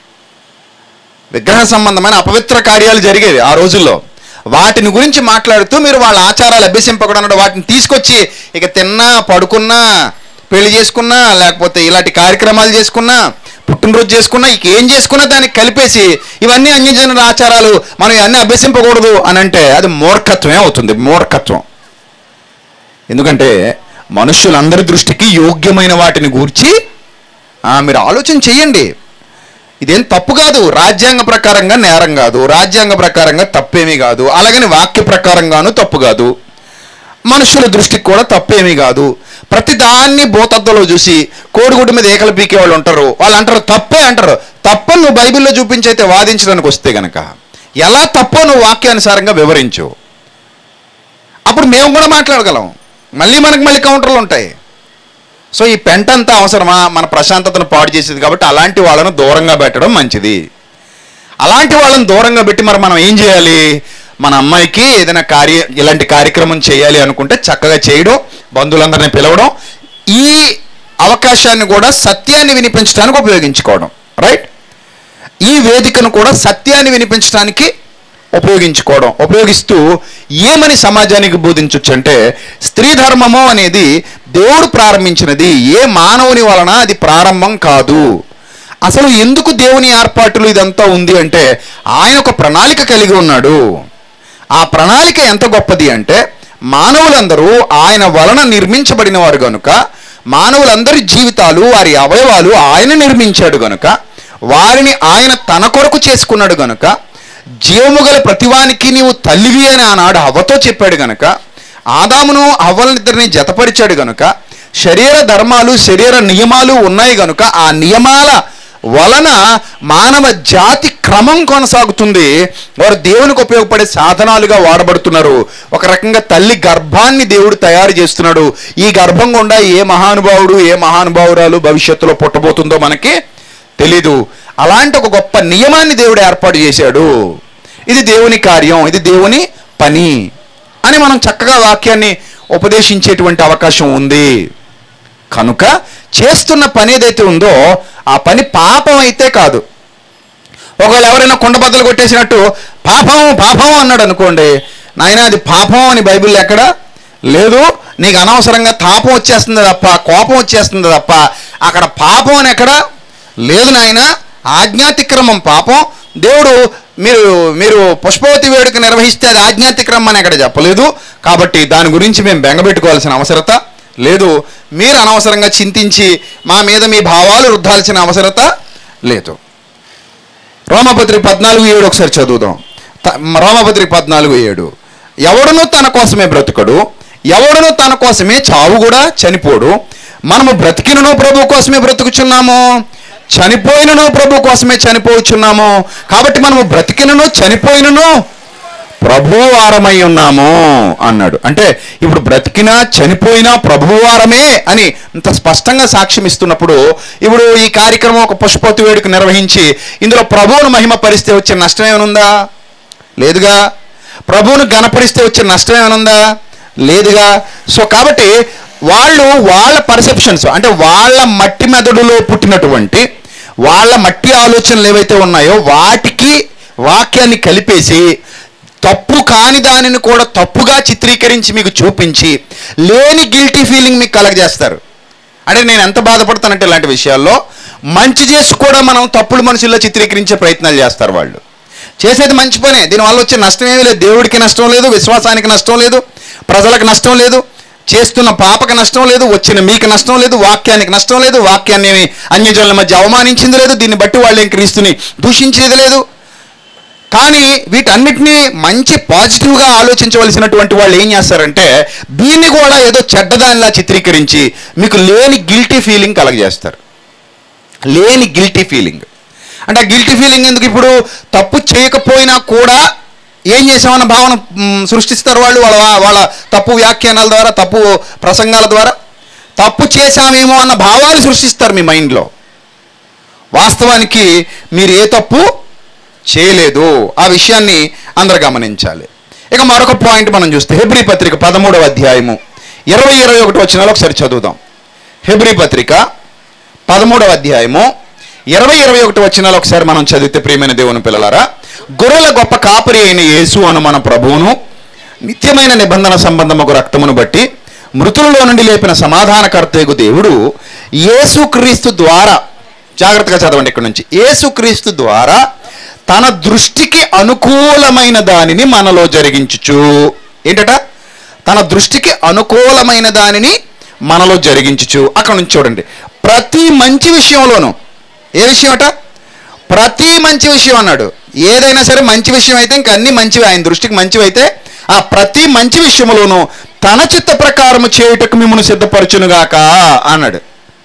విగ్రహ సంబంధమైన అపవిత్ర కార్యాలు జరిగేవి ఆ రోజుల్లో వాటిని గురించి మాట్లాడుతూ మీరు వాళ్ళ ఆచారాలు అభ్యసింపకూడదు వాటిని తీసుకొచ్చి ఇక తిన్నా పడుకున్నా పెళ్లి చేసుకున్నా లేకపోతే ఇలాంటి కార్యక్రమాలు చేసుకున్నా పుట్టినరోజు చేసుకున్నా ఇక ఏం చేసుకున్నా దానికి కలిపేసి ఇవన్నీ అన్యజనుల ఆచారాలు మనం ఇవన్నీ అభ్యసింపకూడదు అని అంటే అది మూర్ఖత్వమే అవుతుంది మూర్ఖత్వం ఎందుకంటే మనుషులందరి దృష్టికి యోగ్యమైన వాటిని గూర్చి ఆ, మీరు ఆలోచన చెయ్యండి ఇదేం తప్పు కాదు రాజ్యాంగ ప్రకారంగా నేరం కాదు రాజ్యాంగ ప్రకారంగా తప్పేమీ కాదు అలాగని వాక్య ప్రకారంగాను తప్పు కాదు మనుషుల దృష్టికి కూడా తప్పేమీ కాదు ప్రతి దాన్ని భూతత్వలో చూసి కోడిగుడ్డు మీద ఏకలు పీకే వాళ్ళు ఉంటారు వాళ్ళు అంటారు తప్పే అంటారు తప్పని నువ్వు బైబిల్లో చూపించైతే వాదించడానికి వస్తే గనక ఎలా తప్పో నువ్వు వాక్యానుసారంగా వివరించు అప్పుడు మేము కూడా మాట్లాడగలం మళ్ళీ మనకు మళ్ళీ కౌంటర్లు ఉంటాయి సో ఈ పెంట అంతా అవసరమా మన ప్రశాంతతను పాడు చేసేది కాబట్టి అలాంటి వాళ్ళను దూరంగా పెట్టడం మంచిది అలాంటి వాళ్ళని దూరంగా పెట్టి మరి మనం ఏం చేయాలి మన అమ్మాయికి ఏదైనా కార్య ఇలాంటి కార్యక్రమం చేయాలి అనుకుంటే చక్కగా చేయడం బంధువులందరినీ పిలవడం ఈ అవకాశాన్ని కూడా సత్యాన్ని వినిపించడానికి ఉపయోగించుకోవడం రైట్ ఈ వేదికను కూడా సత్యాన్ని వినిపించడానికి ఉపయోగించుకోవడం ఉపయోగిస్తూ ఏమని సమాజానికి బోధించవచ్చు అంటే స్త్రీ ధర్మము అనేది దేవుడు ప్రారంభించినది ఏ మానవుని వలన అది ప్రారంభం కాదు అసలు ఎందుకు దేవుని ఏర్పాటులు ఇదంతా ఉంది అంటే ఆయన ఒక ప్రణాళిక కలిగి ఉన్నాడు ఆ ప్రణాళిక ఎంత గొప్పది అంటే మానవులందరూ ఆయన వలన నిర్మించబడిన వారు గనుక మానవులందరి జీవితాలు వారి అవయవాలు ఆయన నిర్మించాడు గనుక వారిని ఆయన తన కొరకు చేసుకున్నాడు గనుక జీవము గల ప్రతివానికి నీవు తల్లివి అని ఆనాడు అవ్వతో చెప్పాడు గనుక ఆదామును అవ్వలనిద్దరిని జతపరిచాడు గనుక శరీర ధర్మాలు శరీర నియమాలు ఉన్నాయి గనుక ఆ నియమాల వలన మానవ జాతి క్రమం కొనసాగుతుంది వారు దేవునికి ఉపయోగపడే సాధనాలుగా వాడబడుతున్నారు ఒక రకంగా తల్లి గర్భాన్ని దేవుడు తయారు చేస్తున్నాడు ఈ గర్భం గుండా ఏ మహానుభావుడు ఏ మహానుభావురాలు భవిష్యత్తులో పుట్టబోతుందో మనకి తెలీదు అలాంటి ఒక గొప్ప నియమాన్ని దేవుడు ఏర్పాటు చేశాడు ఇది దేవుని కార్యం ఇది దేవుని పని అని మనం చక్కగా వాక్యాన్ని ఉపదేశించేటువంటి అవకాశం ఉంది కనుక చేస్తున్న పని ఏదైతే ఉందో ఆ పని పాపం అయితే కాదు ఒకవేళ ఎవరైనా కుండ బద్దలు కొట్టేసినట్టు పాపం పాపం అన్నాడు అనుకోండి నాయన అది పాపం అని బైబిల్ ఎక్కడ లేదు నీకు అనవసరంగా తాపం వచ్చేస్తుంది తప్ప కోపం వచ్చేస్తుంది తప్ప అక్కడ పాపం అని ఎక్కడ లేదు నాయన ఆజ్ఞాతిక్రమం పాపం దేవుడు మీరు మీరు పుష్పవతి వేడుక నిర్వహిస్తే అది ఆజ్ఞాతిక్రమం అని అక్కడ చెప్పలేదు కాబట్టి దాని గురించి మేము బెంగపెట్టుకోవాల్సిన అవసరత లేదు మీరు అనవసరంగా చింతించి మా మీద మీ భావాలు రుద్దాల్సిన అవసరత లేదు రోమపత్రిక పద్నాలుగు ఏడు ఒకసారి చదువుదాం త- రోమపత్రిక పద్నాలుగు ఏడు ఎవడును తన కోసమే బ్రతుకడు ఎవడును తన కోసమే చావు కూడా చనిపోడు మనము బ్రతికినను ప్రభు కోసమే బ్రతుకుచున్నాము చనిపోయినను ప్రభు కోసమే చనిపోవచ్చున్నాము కాబట్టి మనము బ్రతికినను చనిపోయినను ప్రభువారమై ఉన్నాము అన్నాడు అంటే ఇప్పుడు బ్రతికినా చనిపోయినా ప్రభువారమే అని ఇంత స్పష్టంగా సాక్ష్యం ఇస్తున్నప్పుడు ఇప్పుడు ఈ కార్యక్రమం ఒక పుష్పవతి వేడుక నిర్వహించి ఇందులో ప్రభువును మహిమ పరిస్తే వచ్చే నష్టం ఏమైనా ఉందా లేదుగా ప్రభువును గణపరిస్తే వచ్చే నష్టం ఏమైనా ఉందా లేదుగా సో కాబట్టి వాళ్ళు వాళ్ళ పర్సెప్షన్స్ అంటే వాళ్ళ మట్టి మెదడులో పుట్టినటువంటి వాళ్ళ మట్టి ఆలోచనలు ఏవైతే ఉన్నాయో వాటికి వాక్యాన్ని కలిపేసి తప్పు కాని దానిని కూడా తప్పుగా చిత్రీకరించి మీకు చూపించి లేని గిల్టీ ఫీలింగ్ మీకు కలగజేస్తారు అంటే నేను ఎంత బాధపడతానంటే ఇలాంటి విషయాల్లో మంచి చేసి కూడా మనం తప్పుడు మనుషుల్లో చిత్రీకరించే ప్రయత్నాలు చేస్తారు వాళ్ళు చేసేది మంచి పనే దీనివల్ల వచ్చే నష్టం ఏమీ లేదు దేవుడికి నష్టం లేదు విశ్వాసానికి నష్టం లేదు ప్రజలకు నష్టం లేదు చేస్తున్న పాపకి నష్టం లేదు వచ్చిన మీకు నష్టం లేదు వాక్యానికి నష్టం లేదు వాక్యాన్ని ఏమి అన్యజనుల మధ్య అవమానించింది లేదు దీన్ని బట్టి వాళ్ళు ఏం క్రీస్తుని దూషించేది లేదు కానీ వీటన్నిటినీ మంచి పాజిటివ్గా ఆలోచించవలసినటువంటి వాళ్ళు ఏం చేస్తారంటే దీన్ని కూడా ఏదో చెడ్డదానిలా చిత్రీకరించి మీకు లేని గిల్టీ ఫీలింగ్ కలగజేస్తారు లేని గిల్టీ ఫీలింగ్ అంటే ఆ గిల్టీ ఫీలింగ్ ఎందుకు ఇప్పుడు తప్పు చేయకపోయినా కూడా ఏం చేసామన్న భావన మ్, సృష్టిస్తారు వాళ్ళు వాళ్ళ వాళ్ళ తప్పు వ్యాఖ్యానాల ద్వారా తప్పు ప్రసంగాల ద్వారా తప్పు చేశామేమో అన్న భావాలు సృష్టిస్తారు మీ మైండ్లో వాస్తవానికి మీరు ఏ తప్పు చేయలేదు ఆ విషయాన్ని అందరు గమనించాలి ఇక మరొక పాయింట్ మనం చూస్తే హెబ్రి పత్రిక పదమూడవ అధ్యాయము ఇరవై ఇరవై ఒకటి వచ్చినాలో ఒకసారి చదువుదాం హెబ్రి పత్రిక పదమూడవ అధ్యాయము ఇరవై ఇరవై ఒకటి వచ్చినాలో ఒకసారి మనం చదివితే ప్రియమైన దేవుని పిల్లలారా గొర్రెల గొప్ప కాపరి అయిన యేసు అను మన ప్రభువును నిత్యమైన నిబంధన సంబంధముకు రక్తమును బట్టి మృతులలో నుండి లేపిన సమాధానకర్తయగు దేవుడు యేసుక్రీస్తు ద్వారా జాగ్రత్తగా చదవండి ఇక్కడ నుంచి యేసుక్రీస్తు ద్వారా తన దృష్టికి అనుకూలమైన దానిని మనలో జరిగించుచు ఏంటట తన దృష్టికి అనుకూలమైన దానిని మనలో జరిగించుచు అక్కడ నుంచి చూడండి ప్రతి మంచి విషయంలోనూ ఏ విషయం అట ప్రతి మంచి విషయం అన్నాడు ఏదైనా సరే మంచి విషయం అయితే ఇంక అన్ని మంచివి ఆయన దృష్టికి మంచివి అయితే ఆ ప్రతి మంచి విషయంలోనూ తన చిత్త ప్రకారము చేయుటకు మిమ్మల్ని సిద్ధపరచునుగాక అన్నాడు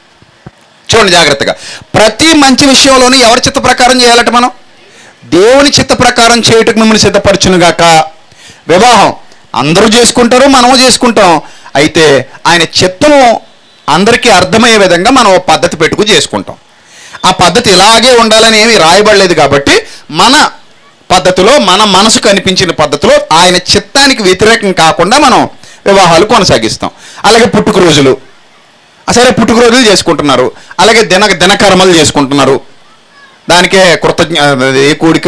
చూడండి జాగ్రత్తగా ప్రతి మంచి విషయంలోనూ ఎవరి చిత్త ప్రకారం చేయాలట మనం దేవుని చిత్త ప్రకారం చేయుటకు మిమ్మల్ని సిద్ధపరచునుగాక వివాహం అందరూ చేసుకుంటారు మనము చేసుకుంటాం అయితే ఆయన చిత్తము అందరికీ అర్థమయ్యే విధంగా మనం ఓ పద్ధతి పెట్టుకు చేసుకుంటాం ఆ పద్ధతి ఇలాగే ఉండాలని ఏమీ రాయబడలేదు కాబట్టి మన పద్ధతిలో మన మనసుకు అనిపించిన పద్ధతిలో ఆయన చిత్తానికి వ్యతిరేకం కాకుండా మనం వివాహాలు కొనసాగిస్తాం అలాగే పుట్టుక రోజులు సరే పుట్టుక రోజులు చేసుకుంటున్నారు అలాగే దిన దినకర్మలు చేసుకుంటున్నారు దానికే కృతజ్ఞ అది ఏ కూడిక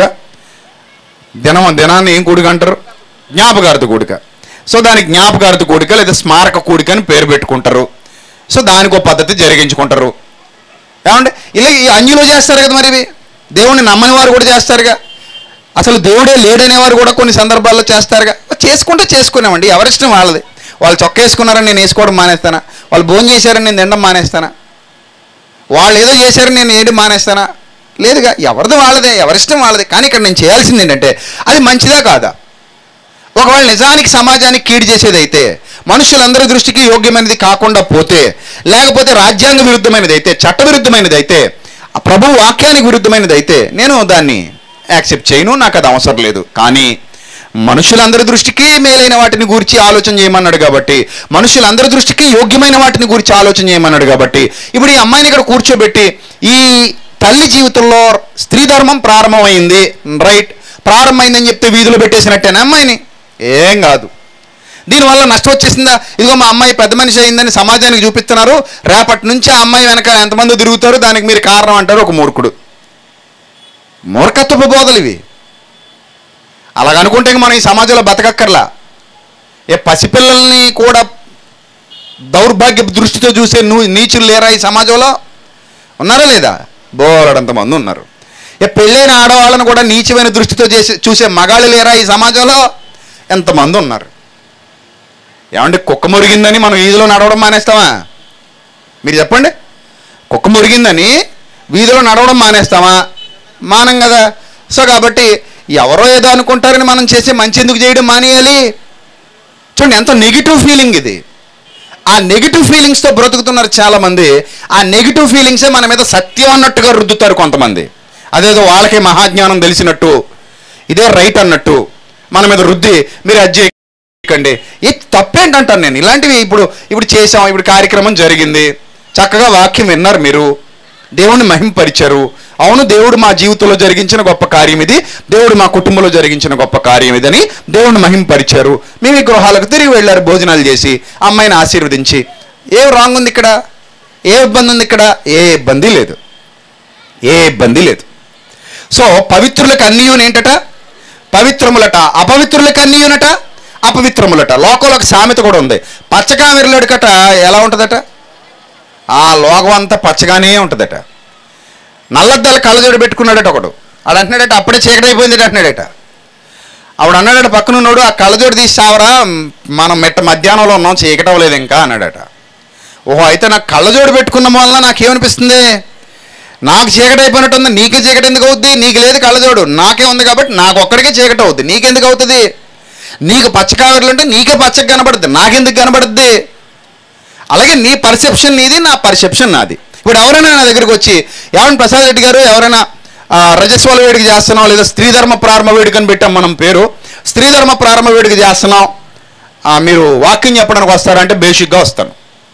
దినం దినాన్ని ఏం కూడిక అంటారు జ్ఞాపకార్థ కూడిక సో దానికి జ్ఞాపకార్థ కూడిక లేదా స్మారక కూడిక అని పేరు పెట్టుకుంటారు సో దానికి ఒక పద్ధతి జరిగించుకుంటారు ఏమంటే ఇలా ఈ అన్యులు చేస్తారు కదా మరి ఇవి దేవుణ్ణి నమ్మని వారు కూడా చేస్తారుగా అసలు దేవుడే లేడనేవారు కూడా కొన్ని సందర్భాల్లో చేస్తారుగా చేసుకుంటే చేసుకున్నామండి ఎవరిష్టం వాళ్ళది వాళ్ళు చొక్క వేసుకున్నారని నేను వేసుకోవడం మానేస్తానా వాళ్ళు భోజనం చేశారని నేను తినడం మానేస్తానా వాళ్ళు ఏదో చేశారని నేను ఏంటి మానేస్తానా లేదుగా ఎవరిది వాళ్ళదే ఎవరిష్టం వాళ్ళదే కానీ ఇక్కడ నేను చేయాల్సింది ఏంటంటే అది మంచిదా కాదా ఒకవేళ నిజానికి సమాజానికి కీడు చేసేదైతే మనుషులందరి దృష్టికి యోగ్యమైనది కాకుండా పోతే లేకపోతే రాజ్యాంగ విరుద్ధమైనది అయితే చట్ట విరుద్ధమైనది అయితే ఆ ప్రభు వాక్యానికి విరుద్ధమైనది అయితే నేను దాన్ని యాక్సెప్ట్ చేయను నాకు అది అవసరం లేదు కానీ మనుషులందరి దృష్టికి మేలైన వాటిని గురించి ఆలోచన చేయమన్నాడు కాబట్టి మనుషులందరి దృష్టికి యోగ్యమైన వాటిని గురించి ఆలోచన చేయమన్నాడు కాబట్టి ఇప్పుడు ఈ అమ్మాయిని ఇక్కడ కూర్చోబెట్టి ఈ తల్లి జీవితంలో స్త్రీ ధర్మం ప్రారంభమైంది రైట్ ప్రారంభమైందని చెప్తే వీధిలో పెట్టేసినట్టేనా అమ్మాయిని ఏం కాదు దీనివల్ల నష్టం వచ్చేసిందా ఇదిగో మా అమ్మాయి పెద్ద మనిషి అయిందని సమాజానికి చూపిస్తున్నారు రేపటి నుంచి ఆ అమ్మాయి వెనక ఎంతమంది తిరుగుతారు దానికి మీరు కారణం అంటారు ఒక మూర్ఖుడు మూర్ఖత్వపు బోధలు ఇవి అలాగనుకుంటే ఇంక మనం ఈ సమాజంలో బతకక్కర్లా ఏ పసిపిల్లల్ని కూడా దౌర్భాగ్య దృష్టితో చూసే నూ నీచులు లేరా ఈ సమాజంలో ఉన్నారా లేదా బోలెడంత మంది ఉన్నారు ఏ పెళ్ళైన ఆడవాళ్ళను కూడా నీచమైన దృష్టితో చేసి చూసే మగాళ్ళు లేరా ఈ సమాజంలో ఎంతమంది ఉన్నారు ఏమంటే కుక్క మురిగిందని మనం వీధిలో నడవడం మానేస్తామా మీరు చెప్పండి కుక్క మురిగిందని వీధిలో నడవడం మానేస్తామా మానం కదా సో కాబట్టి ఎవరో ఏదో అనుకుంటారని మనం చేసే మంచి ఎందుకు చేయడం మానేయాలి చూడండి ఎంత నెగిటివ్ ఫీలింగ్ ఇది ఆ నెగిటివ్ ఫీలింగ్స్తో బ్రతుకుతున్నారు చాలామంది ఆ నెగిటివ్ ఫీలింగ్సే మన మీద సత్యం అన్నట్టుగా రుద్దుతారు కొంతమంది అదేదో వాళ్ళకే మహాజ్ఞానం తెలిసినట్టు ఇదే రైట్ అన్నట్టు మన మీద రుద్ది మీరు అది చేయకండి ఏ తప్పేంటంటాను నేను ఇలాంటివి ఇప్పుడు ఇప్పుడు చేసాం ఇప్పుడు కార్యక్రమం జరిగింది చక్కగా వాక్యం విన్నారు మీరు దేవుణ్ణి మహింపరిచారు అవును దేవుడు మా జీవితంలో జరిగించిన గొప్ప కార్యం ఇది దేవుడు మా కుటుంబంలో జరిగించిన గొప్ప కార్యం ఇదని దేవుణ్ణి మహింపరిచారు మేము ఈ గృహాలకు తిరిగి వెళ్ళారు భోజనాలు చేసి అమ్మాయిని ఆశీర్వదించి ఏ రాంగ్ ఉంది ఇక్కడ ఏ ఇబ్బంది ఉంది ఇక్కడ ఏ ఇబ్బంది లేదు ఏ ఇబ్బంది లేదు సో పవిత్రులకు అన్నియుని ఏంటట పవిత్రములట అపవిత్రులకు అన్నియునట అపవిత్రములట లోకంలో ఒక సామెత కూడా ఉంది పచ్చగా విరలాడుకట ఎలా ఉంటుందట ఆ లోకం అంతా పచ్చగానే ఉంటుందట నల్లద్దాల కళ్ళజోడు పెట్టుకున్నాడట ఒకడు వాడు అంటున్నాడట అప్పుడే చీకటి అయిపోయింది అంటున్నాడట ఆవిడ అన్నాడట పక్కన ఉన్నాడు ఆ కళ్ళజోడు తీసి సావరా మనం మెట్ట మధ్యాహ్నంలో ఉన్నాం చీకటి అవ్వలేదు ఇంకా అన్నాడట ఓహో అయితే నాకు కళ్ళజోడు పెట్టుకున్న వల్ల నాకేమనిపిస్తుంది నాకు చీకటి అయిపోయినట్టుంది నీకే చీకటి ఎందుకు అవుద్ది నీకు లేదు కళ్ళజోడు నాకే ఉంది కాబట్టి నాకు ఒక్కడికే చీకటి అవుద్ది నీకెందుకు అవుతుంది నీకు పచ్చ కావర్లు అంటే నీకే పచ్చగా కనబడుద్ది నాకెందుకు కనబడుద్ది అలాగే నీ పర్సెప్షన్ నీది నా పర్సెప్షన్ నాది ఇప్పుడు ఎవరైనా నా దగ్గరికి వచ్చి ఎవరైనా ప్రసాద్ రెడ్డి గారు ఎవరైనా ఆ, రజస్వల వేడిక చేస్తున్నాం లేదా స్త్రీ ధర్మ ప్రారంభ వేడుక అని పెట్టాం మనం పేరు స్త్రీ ధర్మ ప్రారంభ వేడుక చేస్తున్నాం ఆ, మీరు వాక్యం చెప్పడానికి వస్తారంటే బేసిక్గా వస్తాను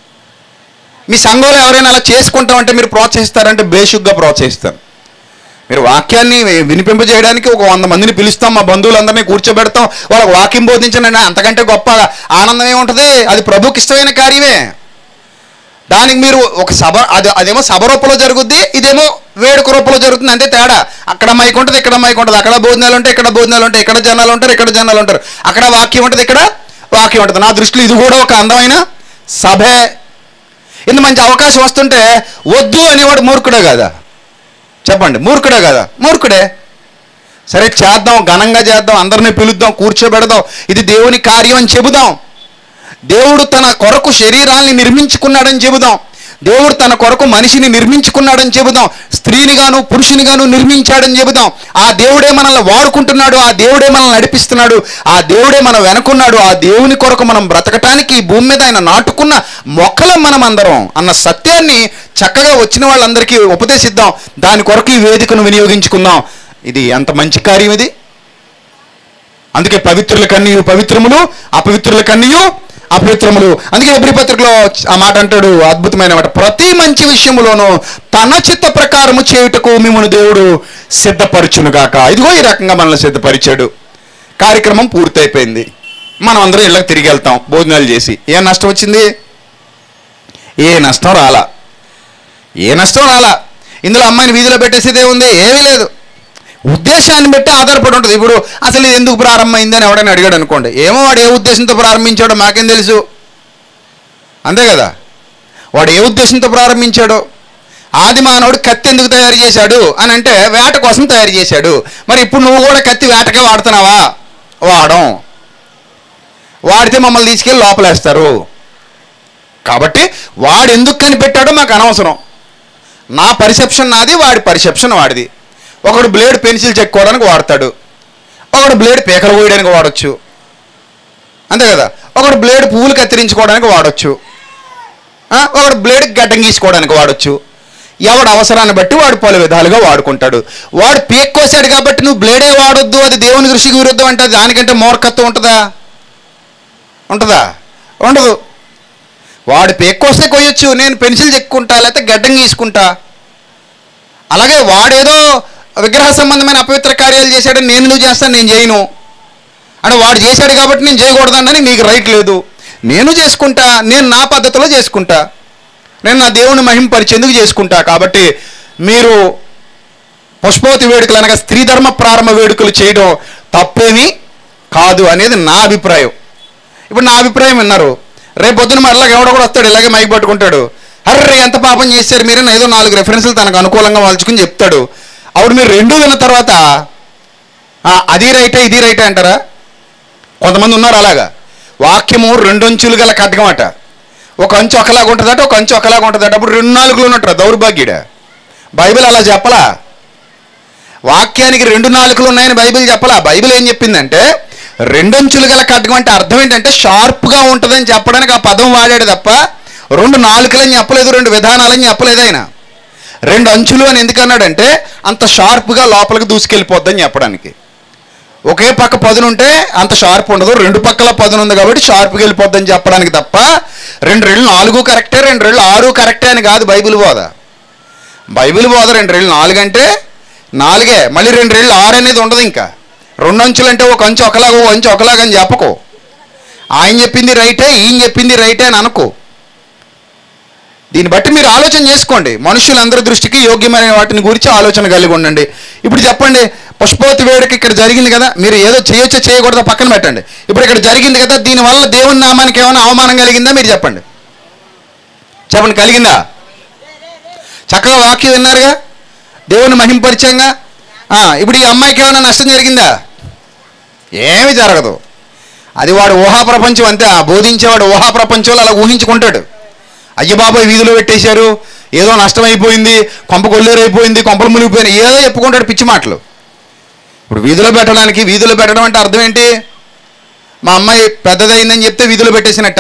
మీ సంఘంలో ఎవరైనా అలా చేసుకుంటామంటే మీరు ప్రోత్సహిస్తారంటే బేసిక్గా ప్రోత్సహిస్తాను మీరు వాక్యాన్ని వినిపింపజేయడానికి ఒక వంద మందిని పిలుస్తాం మా బంధువులందరినీ కూర్చోబెడతాం వాళ్ళకి వాక్యం బోధించండి అంతకంటే గొప్ప ఆనందం ఏముంటుంది అది ప్రభుకి ఇష్టమైన కార్యమే దానికి మీరు ఒక సభ అది అదేమో సభ రూపంలో జరుగుద్ది ఇదేమో వేడుక రూపంలో జరుగుతుంది అంతే తేడా అక్కడ మైక్ ఉంటుంది ఇక్కడ మైక్ ఉంటుంది అక్కడ భోజనాలు ఉంటాయి ఇక్కడ భోజనాలు ఉంటాయి ఇక్కడ జనాలు ఉంటారు ఇక్కడ జనాలు ఉంటారు అక్కడ వాక్యం ఉంటుంది ఇక్కడ వాక్యం ఉంటుంది నా దృష్టిలో ఇది కూడా ఒక అందమైన సభే ఇంత మంచి అవకాశం వస్తుంటే వద్దు అనేవాడు మూర్ఖుడే కదా చెప్పండి మూర్ఖుడే కదా మూర్ఖుడే సరే చేద్దాం ఘనంగా చేద్దాం అందరినీ పిలుద్దాం కూర్చోబెడదాం ఇది దేవుని కార్యం అని చెబుదాం దేవుడు తన కొరకు శరీరాల్ని నిర్మించుకున్నాడని చెబుదాం దేవుడు తన కొరకు మనిషిని నిర్మించుకున్నాడని చెబుదాం స్త్రీని గాను పురుషుని గాను నిర్మించాడని చెబుదాం ఆ దేవుడే మనల్ని వాడుకుంటున్నాడు ఆ దేవుడే మనల్ని నడిపిస్తున్నాడు ఆ దేవుడే మనం వెనుకున్నాడు ఆ దేవుని కొరకు మనం బ్రతకటానికి ఈ భూమి మీద ఆయన నాటుకున్న మొక్కలం మనం అందరం అన్న సత్యాన్ని చక్కగా వచ్చిన వాళ్ళందరికీ ఉపదేశిద్దాం దాని కొరకు ఈ వేదికను వినియోగించుకుందాం ఇది ఎంత మంచి కార్యం ఇది అందుకే పవిత్రుల కన్నీయు పవిత్రములు అపవిత్రుల కన్నీయు అపవిత్రములు అందుకే ఎబ్రి పత్రికలో ఆ మాట అంటాడు అద్భుతమైన మాట ప్రతి మంచి విషయములోనూ తన చిత్త ప్రకారము చేయుటకు మిమ్మల్ని దేవుడు సిద్ధపరచునుగాక ఇదిగో ఈ రకంగా మనల్ని సిద్ధపరిచాడు కార్యక్రమం పూర్తయిపోయింది మనం అందరం ఇళ్ళకి తిరిగి వెళ్తాం భోజనాలు చేసి ఏ నష్టం వచ్చింది ఏ నష్టం రాలా ఏ నష్టం రాలా ఇందులో అమ్మాయిని వీధిలో పెట్టేసేది ఏముంది ఏమీ లేదు ఉద్దేశాన్ని బట్టి ఆధారపడి ఉంటుంది ఇప్పుడు అసలు ఇది ఎందుకు ప్రారంభమైంది అని ఎవడైనా అడిగాడు అనుకోండి ఏమో వాడు ఏ ఉద్దేశంతో ప్రారంభించాడో మాకేం తెలుసు అంతే కదా వాడు ఏ ఉద్దేశంతో ప్రారంభించాడో ఆది మానవుడు కత్తి ఎందుకు తయారు చేశాడు అని అంటే వేట కోసం తయారు చేశాడు మరి ఇప్పుడు నువ్వు కూడా కత్తి వేటకే వాడుతున్నావా వాడం వాడితే మమ్మల్ని తీసుకెళ్ళి లోపలేస్తారు కాబట్టి వాడు ఎందుకు కనిపెట్టాడో మాకు అనవసరం నా పర్సెప్షన్ నాది వాడి పర్సెప్షన్ వాడిది ఒకడు బ్లేడ్ పెన్సిల్ చెక్కోవడానికి వాడతాడు ఒకడు బ్లేడ్ పీకలు కోయడానికి వాడచ్చు అంతే కదా ఒకడు బ్లేడ్ పువ్వులు కత్తిరించుకోవడానికి వాడచ్చు ఆ, ఒకడు బ్లేడ్ గడ్డం గీసుకోవడానికి వాడచ్చు ఎవడు అవసరాన్ని బట్టి వాడు పలు విధాలుగా వాడుకుంటాడు వాడు పీక్ కోసాడు కాబట్టి నువ్వు బ్లేడే వాడొద్దు అది దేవుని దృష్టికి విరుద్ధం అంటే దానికంటే మూర్ఖత్వం ఉంటుందా ఉంటుందా ఉండదు వాడు పేక్కోస్తే కొయ్యొచ్చు నేను పెన్సిల్ చెక్కుంటా లేకపోతే గడ్డం గీసుకుంటా అలాగే వాడేదో విగ్రహ సంబంధమైన అపవిత్ర కార్యాలు చేశాడని నేను నువ్వు చేస్తాను నేను చేయను అంటే వాడు చేశాడు కాబట్టి నేను చేయకూడదని నీకు రైట్ లేదు నేను చేసుకుంటా నేను నా పద్ధతిలో చేసుకుంటా నేను నా దేవుని మహింపరిచేందుకు చేసుకుంటా కాబట్టి మీరు పుష్పవతి వేడుకలు అనగా స్త్రీ ధర్మ ప్రారంభ వేడుకలు చేయడం తప్పేమీ కాదు అనేది నా అభిప్రాయం ఇప్పుడు నా అభిప్రాయం విన్నారు రేపు పొద్దున మరలా ఎవడో కూడా వస్తాడు ఇలాగే మైక్ పట్టుకుంటాడు అర్రే ఎంత పాపం చేశారు మీరు ఏదో నాలుగు రెఫరెన్స్లు తనకు అనుకూలంగా వాల్చుకుని చెప్తాడు అప్పుడు మీరు రెండు విన్న తర్వాత "ఆ, అది రైటే ఇది రైటే అంటారా కొంతమంది ఉన్నారు అలాగా వాక్యము రెండు అంచులు గల ఖడ్గమట ఒక అంచు ఒకలాగా ఉంటుందట ఒక అంచు ఒకలాగా ఉంటుందట అప్పుడు రెండు నాలుగులు ఉన్నట్టు దౌర్భాగ్యుడ బైబిల్ అలా చెప్పలా వాక్యానికి రెండు నాలుకలు ఉన్నాయని బైబిల్ చెప్పలా బైబిల్ ఏం చెప్పిందంటే రెండంచులు గల ఖడ్గం అంటే అర్థం ఏంటంటే షార్ప్గా ఉంటుందని చెప్పడానికి ఆ పదం వాడాడు తప్ప రెండు నాలుకలని చెప్పలేదు రెండు విధానాలని చెప్పలేదు ఆయన రెండు అంచులు అని ఎందుకన్నాడంటే అంత షార్ప్గా లోపలికి దూసుకెళ్ళిపోద్దని చెప్పడానికి ఒకే పక్క పదును ఉంటే అంత షార్ప్ ఉండదు రెండు పక్కల పదును ఉంది కాబట్టి షార్ప్గా వెళ్ళిపోద్దని చెప్పడానికి తప్ప రెండు రెళ్ళు నాలుగు కరెక్టే రెండు రెళ్ళు ఆరు కరెక్టే అని కాదు బైబిల్ బోధ బైబిల్ బోధ రెండు రెళ్ళు నాలుగు అంటే నాలుగే మళ్ళీ రెండు రెళ్ళు ఆరు అనేది ఉండదు ఇంకా రెండు అంచులు అంటే ఒక అంచు ఒకలాగా ఒక అంచు ఒకలాగా అని చెప్పకు ఆయన చెప్పింది రైటే ఈయన చెప్పింది రైటే అని అనుకో దీన్ని బట్టి మీరు ఆలోచన చేసుకోండి మనుషులందరి దృష్టికి యోగ్యమైన వాటిని గురించి ఆలోచన కలిగి ఉండండి ఇప్పుడు చెప్పండి పుష్పవతి వేడుక ఇక్కడ జరిగింది కదా మీరు ఏదో చేయొచ్చో చేయకూడదో పక్కన పెట్టండి ఇప్పుడు ఇక్కడ జరిగింది కదా దీనివల్ల దేవుని నామానికి ఏమైనా అవమానం కలిగిందా మీరు చెప్పండి చెప్పండి కలిగిందా చక్కగా వాక్యం విన్నారుగా దేవుని మహింపరిచయంగా ఆ, ఇప్పుడు ఈ అమ్మాయికి ఏమైనా నష్టం జరిగిందా ఏమీ జరగదు అది వాడు ఊహా ప్రపంచం అంతే ఆ బోధించేవాడు ఊహా ప్రపంచంలో అలా ఊహించుకుంటాడు అయ్య బాబాయ్ వీధిలో పెట్టేశారు ఏదో నష్టం అయిపోయింది కొంప కొల్లేరైపోయింది కొంపలు మునిగిపోయినాయి ఏదో చెప్పుకుంటాడు పిచ్చి మాటలు ఇప్పుడు వీధిలో పెట్టడానికి వీధిలో పెట్టడం అంటే అర్థం ఏంటి మా అమ్మాయి పెద్దదైందని చెప్తే వీధిలో పెట్టేసినట్ట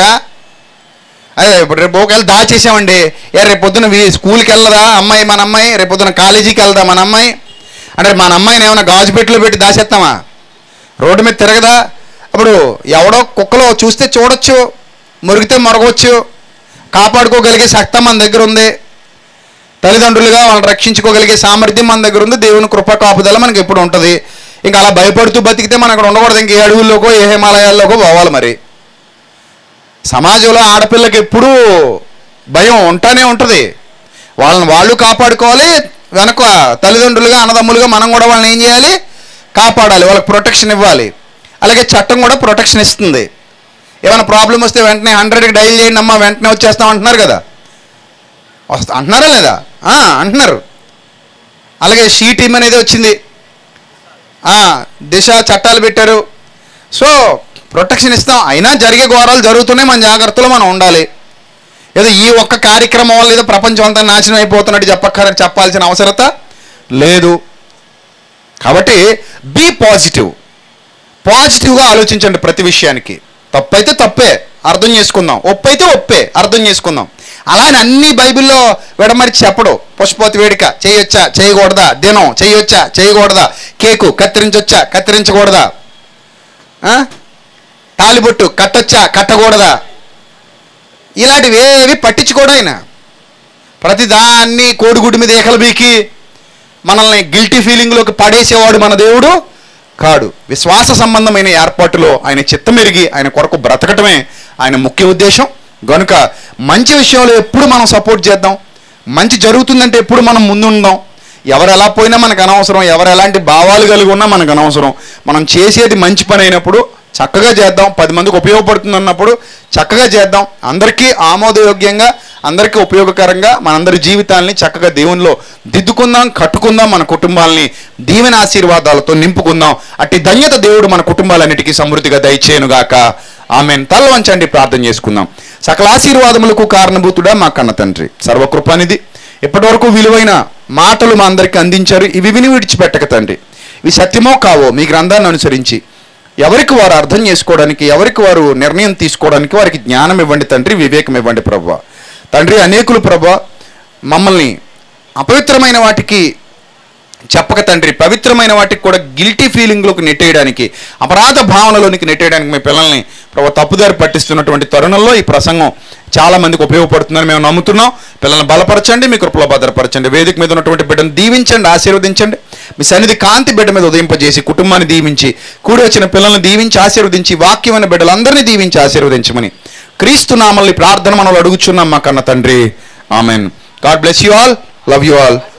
అదే ఇప్పుడు రేపు ఒకవేళ దాచేసామండి ఏ రేపు పొద్దున వీ- స్కూల్కి వెళ్ళదా అమ్మాయి మన అమ్మాయి రేపు పొద్దున కాలేజీకి వెళ్దా మన అమ్మాయి అంటే మన అమ్మాయిని ఏమైనా గాజు పెట్టిలో పెట్టి దాచేస్తామా రోడ్డు మీద తిరగదా అప్పుడు ఎవడో కుక్కలో చూస్తే చూడొచ్చు మురిగితే మొరగవచ్చు కాపాడుకోగలిగే శక్తి మన దగ్గర ఉంది తల్లిదండ్రులుగా వాళ్ళని రక్షించుకోగలిగే సామర్థ్యం మన దగ్గర ఉంది దేవుని కృప కాపుదల మనకి ఎప్పుడు ఉంటుంది ఇంకా అలా భయపడుతూ బతికితే మనం అక్కడ ఉండకూడదు ఇంక ఏ అడవుల్లోకో ఏ హిమాలయాల్లోకో పోవాలి మరి సమాజంలో ఆడపిల్లకి ఎప్పుడూ భయం ఉంటానే ఉంటుంది వాళ్ళని వాళ్ళు కాపాడుకోవాలి వెనక తల్లిదండ్రులుగా అన్నదమ్ములుగా మనం కూడా వాళ్ళని ఏం చేయాలి కాపాడాలి వాళ్ళకి ప్రొటెక్షన్ ఇవ్వాలి అలాగే చట్టం కూడా ప్రొటెక్షన్ ఇస్తుంది ఏమైనా ప్రాబ్లం వస్తే వెంటనే హండ్రెడ్కి డైల్ చేయండి అమ్మా వెంటనే వచ్చేస్తాం అంటున్నారు కదా వస్తా అంటున్నారా లేదా ఆ, అంటున్నారు అలాగే షీ టీమ్ అనేది వచ్చింది ఆ, దిశ చట్టాలు పెట్టారు సో ప్రొటెక్షన్ ఇస్తాం అయినా జరిగే ఘోరాలు జరుగుతున్నాయి మన జాగ్రత్తలో మనం ఉండాలి ఏదో ఈ ఒక్క కార్యక్రమం వల్ల ఏదో ప్రపంచం అంతా నాశనం అయిపోతున్నట్టు చెప్పక్కర చెప్పాల్సిన అవసరత లేదు కాబట్టి బీ పాజిటివ్ పాజిటివ్గా ఆలోచించండి ప్రతి విషయానికి తప్పైతే తప్పే అర్థం చేసుకుందాం ఒప్పు అయితే ఒప్పే అర్థం చేసుకుందాం అలానే అన్ని బైబిల్లో విడమరిచి చెప్పడు పుష్పవతి వేడిక చేయొచ్చా చేయకూడదా దినం చేయొచ్చా చేయకూడదా కేకు కత్తిరించొచ్చా కత్తిరించకూడదా ఆ? తాలిబొట్టు కట్టొచ్చా కట్టకూడదా ఇలాంటివి ఏవి పట్టించుకోడు ఆయన ప్రతి దాన్ని కోడిగుడ్డు మీద ఏకలు బీకి మనల్ని గిల్టీ ఫీలింగ్లోకి పడేసేవాడు మన దేవుడు కాడు విశ్వాస సంబంధమైన ఏర్పాటులో ఆయన చిత్తమెరిగి ఆయన కొరకు బ్రతకటమే ఆయన ముఖ్య ఉద్దేశం గనుక మంచి విషయంలో ఎప్పుడు మనం సపోర్ట్ చేద్దాం మంచి జరుగుతుందంటే ఎప్పుడు మనం ముందుందాం ఎవరు ఎలా పోయినా మనకు అనవసరం ఎవరు ఎలాంటి భావాలు కలిగి ఉన్నా మనకు అనవసరం మనం చేసేది మంచి పని అయినప్పుడు చక్కగా చేద్దాం పది మందికి ఉపయోగపడుతుంది అన్నప్పుడు చక్కగా చేద్దాం అందరికీ ఆమోదయోగ్యంగా అందరికీ ఉపయోగకరంగా మనందరి జీవితాల్ని చక్కగా దేవునిలో దిద్దుకుందాం కట్టుకుందాం మన కుటుంబాలని దీవెన ఆశీర్వాదాలతో నింపుకుందాం అట్టి ధన్యత దేవుడు మన కుటుంబాలన్నిటికీ సమృద్ధిగా దయచేయనుగాక ఆమెన్ తల వంచండి ప్రార్థన చేసుకుందాం సకల ఆశీర్వాదములకు కారణభూతుడా మా కన్న తండ్రి సర్వకృపానిది ఇప్పటివరకు విలువైన మాటలు మా అందరికీ అందించారు ఇవి విని విడిచిపెట్టక తండ్రి ఇవి సత్యమో కావో మీ గ్రంథాన్ని అనుసరించి ఎవరికి వారు అర్థం చేసుకోవడానికి ఎవరికి వారు నిర్ణయం తీసుకోవడానికి వారికి జ్ఞానం ఇవ్వండి తండ్రి వివేకం ఇవ్వండి ప్రభా తండ్రి అనేకులు ప్రభా మమ్మల్ని అపవిత్రమైన వాటికి చెప్పక తండ్రి పవిత్రమైన వాటికి కూడా గిల్టీ ఫీలింగ్లోకి నెట్టేయడానికి అపరాధ భావనలోనికి నెట్టేయడానికి మీ పిల్లల్ని ప్రభు తప్పుదారి పట్టిస్తున్నటువంటి తరుణంలో ఈ ప్రసంగం చాలా మందికి ఉపయోగపడుతుందని మేము నమ్ముతున్నాం పిల్లల్ని బలపరచండి మీ కృపలో భద్రపరచండి వేదిక మీద ఉన్నటువంటి బిడ్డను దీవించండి ఆశీర్వదించండి మీ సన్నిధి కాంతి బిడ్డ మీద ఉదయింపజేసి కుటుంబాన్ని దీవించి కూడి వచ్చిన పిల్లల్ని దీవించి ఆశీర్వదించి వాక్యమైన బిడ్డలందరినీ దీవించి ఆశీర్వదించమని క్రీస్తు నామల్ని ప్రార్థన మనలో అడుగుచున్నాం మా కన్న తండ్రి amen God bless you all love you all